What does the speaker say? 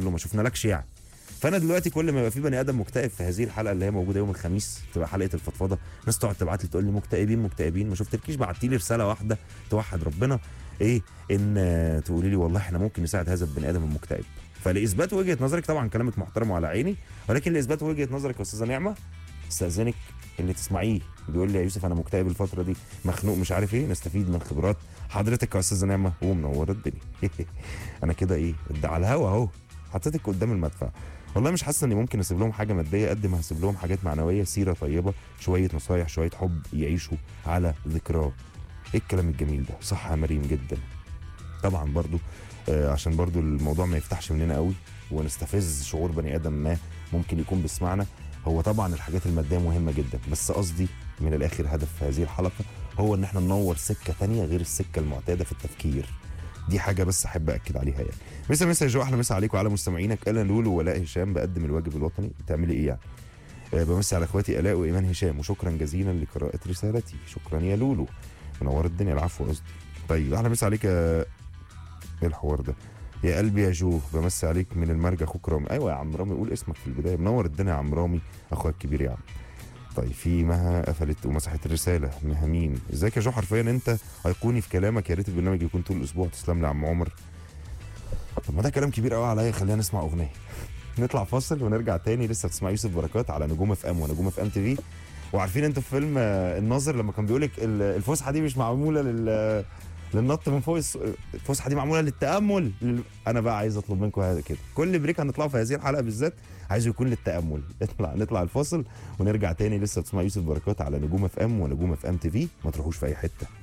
كله ما شفنالكش يعني فانا دلوقتي كل ما يبقى في بني ادم مكتئب في هذه الحلقه اللي هي موجوده يوم الخميس تبقى حلقه الفضفضه ناس تقعد تبعت لي تقول لي مكتئبين مكتئبين ما شفتلكيش بعتي لي رساله واحده توحد ربنا ايه ان آه، تقولي لي والله احنا ممكن نساعد هذا البني ادم المكتئب فلاثبات وجهه نظرك طبعا كلامك محترم وعلى عيني ولكن لاثبات وجهه نظرك يا استاذه نعمه استاذنك اللي تسمعيه بيقول لي يا يوسف انا مكتئب الفتره دي مخنوق مش عارف ايه نستفيد من خبرات حضرتك يا استاذه نعمه ومنوره الدنيا انا كده ايه ده على الهوا اهو حطيتك قدام المدفع والله مش حاسه اني ممكن اسيب لهم حاجه ماديه قد ما هسيب لهم حاجات معنويه سيره طيبه شويه نصايح شويه حب يعيشوا على ذكراه ايه الكلام الجميل ده صح يا مريم جدا طبعا برضو آه عشان برضو الموضوع ما يفتحش مننا قوي ونستفز شعور بني ادم ما ممكن يكون بيسمعنا هو طبعا الحاجات الماديه مهمه جدا بس قصدي من الاخر هدف هذه الحلقه هو ان احنا ننور سكه تانية غير السكه المعتاده في التفكير دي حاجه بس احب اكد عليها يعني مسا مسا يا جو احلى مسا عليكم وعلى مستمعينك انا لولو ولاء هشام بقدم الواجب الوطني بتعملي ايه يعني آه بمسي على اخواتي الاء وايمان هشام وشكرا جزيلا لقراءه رسالتي شكرا يا لولو منور الدنيا العفو قصدي طيب احلى مسا عليك يا ايه الحوار ده يا قلبي يا جو بمسي عليك من المرج اخوك رامي ايوه يا عم رامي قول اسمك في البدايه منور الدنيا يا عم رامي اخويا الكبير يا عم طيب في مها قفلت ومسحت الرساله مها مين ازيك يا جو حرفيا انت ايقوني في كلامك يا ريت البرنامج يكون طول الاسبوع تسلم لي يا عم عمر طب ما ده كلام كبير قوي عليا خلينا نسمع اغنيه نطلع فاصل ونرجع تاني لسه بتسمع يوسف بركات على نجوم اف ام ونجوم اف ام تي في وعارفين انتوا في فيلم آه، الناظر لما كان بيقول لك الفسحه دي مش معموله لل للنط من فوق الس- الفسحه دي معموله للتامل لل- انا بقى عايز اطلب منكم هذا كده كل بريك هنطلعه في هذه الحلقه بالذات عايزه يكون للتامل نطلع نطلع الفاصل ونرجع تاني لسه بتسمع يوسف بركات على نجوم اف ام ونجوم اف ام تي في ما تروحوش في اي حته